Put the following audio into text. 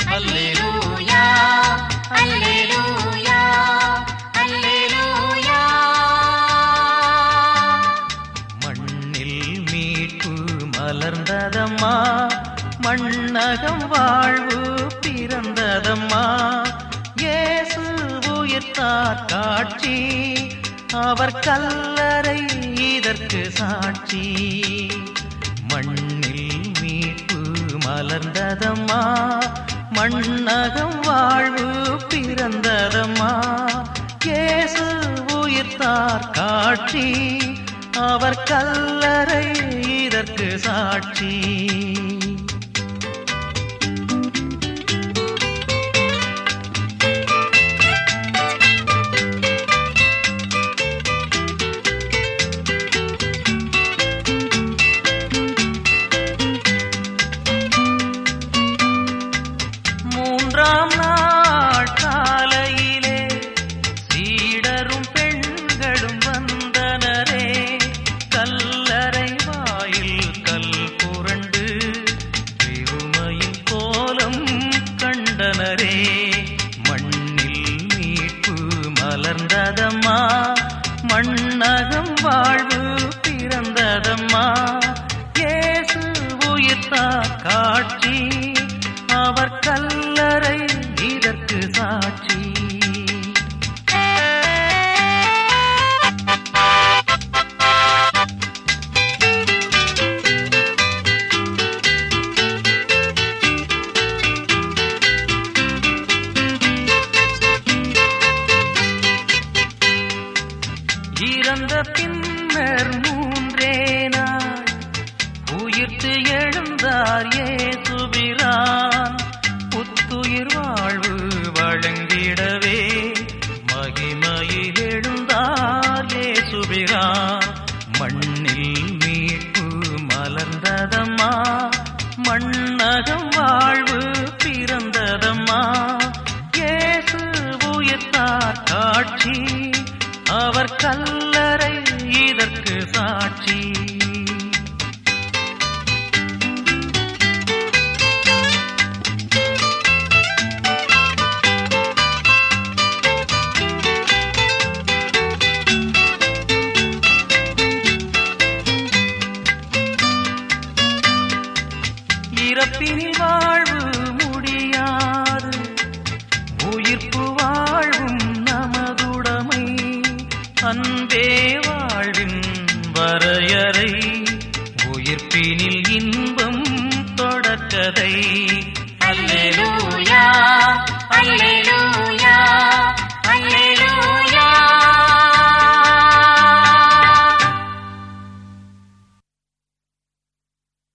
அல்லேலூயா அல்லேலூயா அல்லேலூயா மண்ணில் மீட்பு மலர்ந்ததம்மா மண்ணகம் வாழ்வு பிறந்ததம்மா இயேசு உயிர்த்தார் காட்சி அவர் கல்லறை இதற்கு சாட்சி மண்ணில் மீட்பு மலர்ந்ததம்மா மண்ணகம் வாழ்வு பிறந்ததம்மா இயேசு உயிர்த்தார் காட்சி அவர் கல்லறை இதற்கு சாட்சி மூன்றாம் நாள் காலையிலே சீடரும் பெண்களும் வந்தனரே கல்லறை வாயில் கல் புரண்டு பெருமையின் கோலம் கண்டனரே மண்ணில் மீட்பு மலர்ந்ததம்மா மண்ணகம் வாழ்வு பிறந்ததம்மா இயேசு உயிர்த்தா காட்சி அவர் கல்லறை இதற்கு சாட்சி இறந்த பின்னர் மூன்றே நாள் உயிர்த்து எழுந்தார்